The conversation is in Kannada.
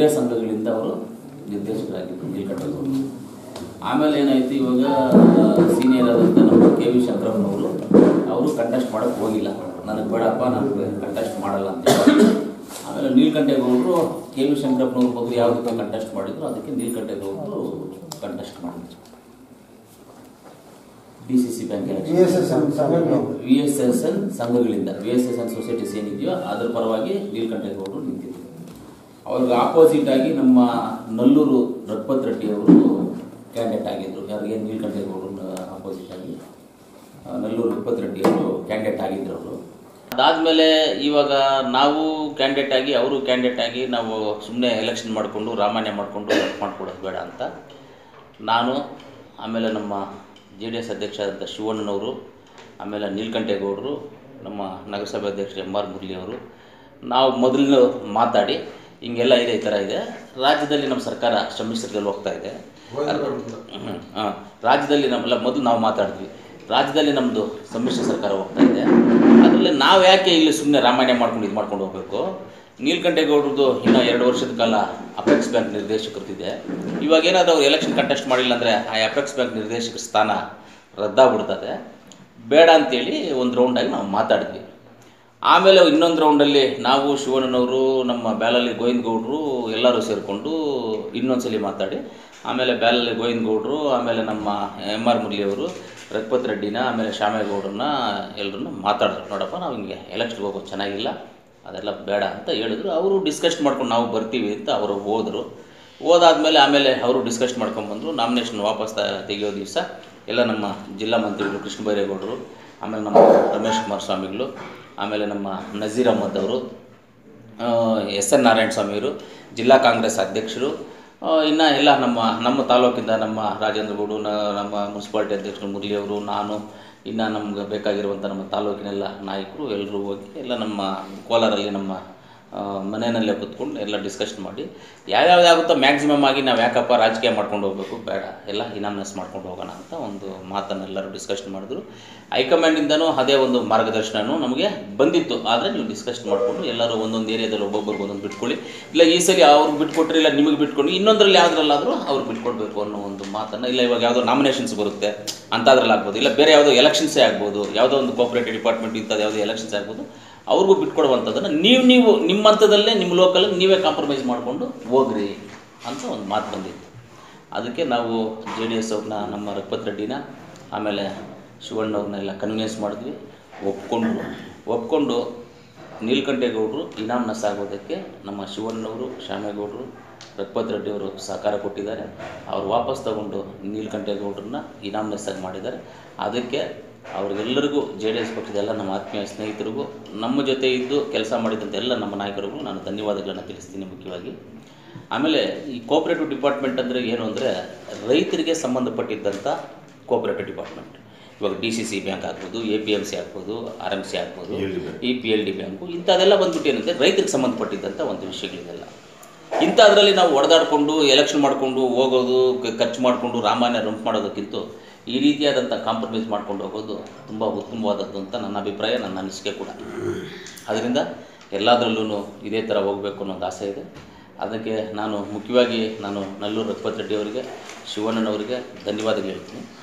ಬೇರೆ ಸಂಘಗಳಿಂದ ಅವರು ನಿರ್ದೇಶಕರಾಗಿದ್ದರು ನೀಲ್ಕಂಠಗೌಡರು ಆಮೇಲೆ ಏನಾಯಿತು ಇವಾಗ ಸೀನಿಯರ್ ಆದಂಥ ನಮ್ಮ ಕೆ ವಿ ಶಂಕರಪ್ಪನವರು ಅವರು ಕಂಟೆಸ್ಟ್ ಮಾಡೋಕ್ಕೆ ಹೋಗಿಲ್ಲ ನನಗೆ ಬೇಡಪ್ಪ ನಾನು ಕಂಟೆಸ್ಟ್ ಮಾಡಲ್ಲ ಅಂತ ಹೇಳಿ. ಆಮೇಲೆ ನೀಲ್ಕಂಠೇಗೌಡರು ಕೆ ವಿ ಶಂಕರಪ್ಪನವ್ರ ಬಗ್ಗೆ ಯಾವುದಕ್ಕೆ ಕಂಟೆಸ್ಟ್ ಮಾಡಿದ್ರು ಅದಕ್ಕೆ ನೀಲ್ಕಂಠೇಗೌಡರು ಕಂಟೆಸ್ಟ್ ಮಾಡಿದ್ರು D C C bank election VSSN ಸಂಘಗಳು. ವಿ ಎಸ್ ಎಸ್ ಎನ್ ಸಂಘಗಳಿಂದ V S S N societies ಏನಿದೆಯೋ ಅದ್ರ ಪರವಾಗಿ ನೀಲ್ಕಂಠೇಗೌಡರು ನಿಂತಿದ್ರು ಅವ್ರಿಗೆ ಆಪೋಸಿಟ್ ಆಗಿ ನಮ್ಮ ನಲ್ಲೂರು ರಘುಪತ್ ರೆಡ್ಡಿ ಅವರು ಕ್ಯಾಂಡಿಡೇಟ್ ಆಗಿದ್ರು ಯಾರಿಗೆ ನೀಲ್ಕಂಠೇಗೌಡರು ಆಪೋಸಿಟ್ ಆಗಿ ಆ, ನಲ್ಲೂರು ರಘುಪತ್ ರೆಡ್ಡಿ ಅವರು ಕ್ಯಾಂಡಿಡೇಟ್ ಆಗಿದ್ರು ಅವರು ಅದಾದಮೇಲೆ ಇವಾಗ ನಾವು ಕ್ಯಾಂಡಿಡೇಟ್ ಆಗಿ ಅವರು ಕ್ಯಾಂಡಿಡೇಟ್ ಆಗಿ ನಾವು ಸುಮ್ಮನೆ ಎಲೆಕ್ಷನ್ ಮಾಡಿಕೊಂಡು ರಾಮಾಯಣ ಮಾಡಿಕೊಂಡು ಮಾಡ್ಕೊಡೋದು ಬೇಡ ಅಂತ ನಾನು ಆಮೇಲೆ ನಮ್ಮ ಜೆ ಡಿ ಎಸ್ ಅಧ್ಯಕ್ಷ ಆದಂಥ ಶಿವಣ್ಣನವರು ಆಮೇಲೆ ನೀಲ್ಕಂಠೇಗೌಡರು ನಮ್ಮ ನಗರಸಭೆ ಅಧ್ಯಕ್ಷರು ಎಮ್ ಆರ್ ಮುರಳಿ ಅವರು ನಾವು ಮೊದಲು ಮಾತಾಡಿ ಹಿಂಗೆಲ್ಲ ಇದೆ ಈ ಥರ ಇದೆ ರಾಜ್ಯದಲ್ಲಿ ನಮ್ಮ ಸರ್ಕಾರ ಸಮ್ಮಿಶ್ರದಲ್ಲಿ ಹೋಗ್ತಾ ಇದೆ ಹ್ಮ್, ಹಾಂ ರಾಜ್ಯದಲ್ಲಿ ನಮ್ಮೆಲ್ಲ ಮೊದಲು ನಾವು ಮಾತಾಡಿದ್ವಿ ರಾಜ್ಯದಲ್ಲಿ ನಮ್ಮದು ಸಮ್ಮಿಶ್ರ ಸರ್ಕಾರ ಹೋಗ್ತಾ ಇದೆ ಅದರಲ್ಲಿ ನಾವು ಯಾಕೆ ಇಲ್ಲಿ ಸುಮ್ಮನೆ ರಾಮಾಯಣ ಮಾಡ್ಕೊಂಡು ಇದು ಮಾಡ್ಕೊಂಡು ಹೋಗಬೇಕು ನೀಲ್ಕಂಠೇಗೌಡರದು ಇನ್ನೂ ಎರಡು ವರ್ಷದ ಕಾಲ ಅಪೆಕ್ಸ್ ಬ್ಯಾಂಕ್ ನಿರ್ದೇಶಕರಿದೆ ಇವಾಗ ಏನಾದರೂ ಅವ್ರು ಎಲೆಕ್ಷನ್ ಕಂಟೆಸ್ಟ್ ಮಾಡಿಲ್ಲ ಅಂದರೆ ಆ ಅಪೆಕ್ಸ್ ಬ್ಯಾಂಕ್ ನಿರ್ದೇಶಕರ ಸ್ಥಾನ ರದ್ದಾಗ್ಬಿಡ್ತದೆ ಬೇಡ ಅಂತೇಳಿ ಒಂದು ರೌಂಡಾಗಿ ನಾವು ಮಾತಾಡಿದ್ವಿ ಆಮೇಲೆ ಇನ್ನೊಂದು ರೌಂಡಲ್ಲಿ ನಾವು ಶಿವಣ್ಣನವರು ನಮ್ಮ ಬ್ಯಾಲಲ್ಲಿ ಗೋವಿಂದ ಗೌಡರು ಎಲ್ಲರೂ ಸೇರಿಕೊಂಡು ಇನ್ನೊಂದ್ಸಲಿ ಮಾತಾಡಿ ಆಮೇಲೆ ಬ್ಯಾಲಲ್ಲಿ ಗೋವಿಂದ ಗೌಡರು ಆಮೇಲೆ ನಮ್ಮ ಎಮ್ ಆರ್ ಮುರಳಿಯವರು ರಘುಪತ್ ರೆಡ್ಡಿನ ಆಮೇಲೆ ಶ್ಯಾಮೇಗೌಡರನ್ನ ಎಲ್ಲರನ್ನ ಮಾತಾಡಿದ್ರು ನೋಡಪ್ಪ ನಾವು ಹಿಂಗೆ ಎಲೆಕ್ಷನ್ಗೆ ಹೋಗೋದು ಚೆನ್ನಾಗಿಲ್ಲ ಅದೆಲ್ಲ ಬೇಡ ಅಂತ ಹೇಳಿದ್ರು ಅವರು ಡಿಸ್ಕಸ್ ಮಾಡ್ಕೊಂಡು ನಾವು ಬರ್ತೀವಿ ಅಂತ ಅವರು ಹೋದರು ಹೋದಾದ್ಮೇಲೆ ಆಮೇಲೆ ಅವರು ಡಿಸ್ಕಸ್ ಮಾಡ್ಕೊಂಡ್ಬಂದರು ನಾಮಿನೇಷನ್ ವಾಪಸ್ ತ- ತೆಗೆಯೋ ದಿವಸ ಎಲ್ಲ ನಮ್ಮ ಜಿಲ್ಲಾ ಮಂತ್ರಿಗಳು ಕೃಷ್ಣ ಬೈರೇಗೌಡರು ಆಮೇಲೆ ನಮ್ಮ ರಮೇಶ್ ಕುಮಾರ್ ಸ್ವಾಮಿಗಳು ಆಮೇಲೆ ನಮ್ಮ ನಜೀರ್ ಅಹಮದ್ ಅವರು ಎಸ್ ಎನ್ ನಾರಾಯಣ ಸ್ವಾಮಿಯವರು ಜಿಲ್ಲಾ ಕಾಂಗ್ರೆಸ್ ಅಧ್ಯಕ್ಷರು ಇನ್ನು ಎಲ್ಲ ನಮ್ಮ ನಮ್ಮ ತಾಲೂಕಿಂದ ನಮ್ಮ ರಾಜೇಂದ್ರ ಗೌಡು ನ- ನಮ್ಮ ಮುನ್ಸಿಪಾಲ್ಟಿ ಅಧ್ಯಕ್ಷರು ಮುರಳಿಯವರು ನಾನು ಇನ್ನು ನಮ್ಗೆ ಬೇಕಾಗಿರುವಂಥ ನಮ್ಮ ತಾಲೂಕಿನೆಲ್ಲ ನಾಯಕರು ಎಲ್ಲರೂ ಹೋಗಿ ಎಲ್ಲ ನಮ್ಮ ಕೋಲಾರಲ್ಲಿ ನಮ್ಮ ಆ, ಮನೆಯಲ್ಲೇ ಕೂತ್ಕೊಂಡು ಎಲ್ಲ ಡಿಸ್ಕಷನ್ ಮಾಡಿ ಯಾವ್ಯಾವ್ದು ಆಗುತ್ತೋ ಮ್ಯಾಕ್ಸಿಮಮ್ ಆಗಿ ನಾವು ಯಾಕಪ್ಪ ರಾಜಕೀಯ ಮಾಡ್ಕೊಂಡು ಹೋಗಬೇಕು ಬೇಡ ಎಲ್ಲ ಇನಾಮ್ನೆಸ್ ಮಾಡ್ಕೊಂಡು ಹೋಗೋಣ ಅಂತ ಒಂದು ಮಾತನ್ನೆಲ್ಲರೂ ಡಿಸ್ಕಷನ್ ಮಾಡಿದ್ರು ಹೈಕಮಾಂಡಿಂದನೂ ಅದೇ ಒಂದು ಮಾರ್ಗದರ್ಶನನೂ ನಮಗೆ ಬಂದಿತ್ತು ಆದರೆ ನೀವು ಡಿಸ್ಕಷನ್ ಮಾಡಿಕೊಂಡು ಎಲ್ಲರೂ ಒಂದೊಂದು ಏರಿಯಾದಲ್ಲಿ ಒಬ್ಬೊಬ್ಬರಿಗೆ ಒಂದೊಂದು ಬಿಟ್ಕೊಳ್ಳಿ ಇಲ್ಲ ಈ ಸಲ ಅವ್ರಿಗೆ ಬಿಟ್ಕೊಟ್ರೆ ಇಲ್ಲ ನಿಮಗೆ ಬಿಟ್ಕೊಂಡು ಇನ್ನೊಂದರಲ್ಲಿ ಯಾವುದ್ರಲ್ಲಾದರೂ ಅವ್ರು ಬಿಟ್ಕೊಡ್ಬೇಕು ಅನ್ನೋ ಒಂದು ಮಾತನ್ನು ಇಲ್ಲ ಇವಾಗ ಯಾವುದೋ ನಾಮಿನೇಷನ್ಸ್ ಬರುತ್ತೆ ಅಂಥದ್ರಲ್ಲಿ ಆಗ್ಬೋದು ಇಲ್ಲ ಬೇರೆ ಯಾವುದೋ ಎಲೆಕ್ಷನ್ಸೇ ಆಗ್ಬೋದು ಯಾವುದೋ ಒಂದು ಕೋಪರೇಟಿವ್ ಡಿಪಾರ್ಟ್ಮೆಂಟ್ ಇಂಥದ್ದು ಯಾವುದೋ ಎಲೆಕ್ಷನ್ಸ್ ಆಗ್ಬೋದು ಅವ್ರಿಗೂ ಬಿಟ್ಕೊಡುವಂಥದ್ದನ್ನು ನೀವು ನೀವು ನಿಮ್ಮ ಹಂತದಲ್ಲೇ ನಿಮ್ಮ ಲೋಕಲಲ್ಲಿ ನೀವೇ ಕಾಂಪ್ರಮೈಸ್ ಮಾಡಿಕೊಂಡು ಹೋಗ್ರಿ ಅಂತ ಒಂದು ಮಾತು ಬಂದಿತ್ತು ಅದಕ್ಕೆ ನಾವು ಜೆ ಡಿ ಎಸ್ ಅವ್ರನ್ನ ನಮ್ಮ ರಘುಪತ್ ರೆಡ್ಡಿನ ಆಮೇಲೆ ಶಿವಣ್ಣವ್ರನ್ನೆಲ್ಲ ಕನ್ವಿನ್ಸ್ ಮಾಡಿದ್ವಿ ಒಪ್ಕೊಂಡ್ರು ಒಪ್ಕೊಂಡು ನೀಲ್ಕಂಠೇಗೌಡರು ಇನಾಮ್ನಸ್ ಆಗೋದಕ್ಕೆ ನಮ್ಮ ಶಿವಣ್ಣವರು ಶ್ಯಾಮೇಗೌಡರು ರಘುಪತ್ ರೆಡ್ಡಿ ಅವರು ಸಹಕಾರ ಕೊಟ್ಟಿದ್ದಾರೆ ಅವ್ರು ವಾಪಸ್ ತಗೊಂಡು ನೀಲ್ಕಂಠೇಗೌಡರನ್ನ ಇನಾಮ್ನೆಸ್ ಆಗಿ ಮಾಡಿದ್ದಾರೆ ಅದಕ್ಕೆ ಅವ್ರಿಗೆಲ್ಲರಿಗೂ ಜೆ ಡಿ ಎಸ್ ಪಕ್ಷದ ಎಲ್ಲ ನಮ್ಮ ಆತ್ಮೀಯ ಸ್ನೇಹಿತರಿಗೂ ನಮ್ಮ ಜೊತೆ ಇದ್ದು ಕೆಲಸ ಮಾಡಿದಂಥ ಎಲ್ಲ ನಮ್ಮ ನಾಯಕರಿಗೂ ನಾನು ಧನ್ಯವಾದಗಳನ್ನು ತಿಳಿಸ್ತೀನಿ ಮುಖ್ಯವಾಗಿ ಆಮೇಲೆ ಈ ಕೋಆಪರೇಟಿವ್ ಡಿಪಾರ್ಟ್ಮೆಂಟ್ ಅಂದರೆ ಏನು ಅಂದರೆ ರೈತರಿಗೆ ಸಂಬಂಧಪಟ್ಟಿದ್ದಂಥ ಕೋಆಪರೇಟಿವ್ ಡಿಪಾರ್ಟ್ಮೆಂಟ್ ಇವಾಗ ಡಿ ಸಿ ಸಿ ಬ್ಯಾಂಕ್ ಆಗ್ಬೋದು ಎ ಪಿ ಎಮ್ ಸಿ ಆಗ್ಬೋದು ಆರ್ ಎಮ್ ಸಿ ಆಗ್ಬೋದು ಈ ಪಿ ಎಲ್ ಡಿ ಬ್ಯಾಂಕು ಇಂಥದ್ದೆಲ್ಲ ಬಂದ್ಬಿಟ್ಟು ಏನಂದರೆ ರೈತರಿಗೆ ಸಂಬಂಧಪಟ್ಟಿದ್ದಂಥ ಒಂದು ವಿಷಯಗಳಿದೆಲ್ಲ ಇಂಥದ್ರಲ್ಲಿ ನಾವು ಹೊಡೆದಾಡಿಕೊಂಡು ಎಲೆಕ್ಷನ್ ಮಾಡಿಕೊಂಡು ಹೋಗೋದು ಕ- ಖರ್ಚು ಮಾಡಿಕೊಂಡು ರಾಮಾಯಣ ರಂಪ್ ಮಾಡೋದಕ್ಕಿಂತ ಈ ರೀತಿಯಾದಂಥ ಕಾಂಪ್ರಮೈಸ್ ಮಾಡ್ಕೊಂಡು ಹೋಗೋದು ತುಂಬ ಉತ್ತಮವಾದದ್ದು ಅಂತ ನನ್ನ ಅಭಿಪ್ರಾಯ ನನ್ನ ಅನಿಸಿಕೆ ಕೂಡ ಅದರಿಂದ ಎಲ್ಲದರಲ್ಲೂ ಇದೇ ಥರ ಹೋಗಬೇಕು ಅನ್ನೋದು ಆಸೆ ಇದೆ ಅದಕ್ಕೆ ನಾನು ಮುಖ್ಯವಾಗಿ ನಾನು ನಲ್ಲೂರು ರಘುಪತ್ ರೆಡ್ಡಿ ಅವರಿಗೆ ಶಿವಣ್ಣನವರಿಗೆ ಧನ್ಯವಾದಗಳು ಹೇಳ್ತೀನಿ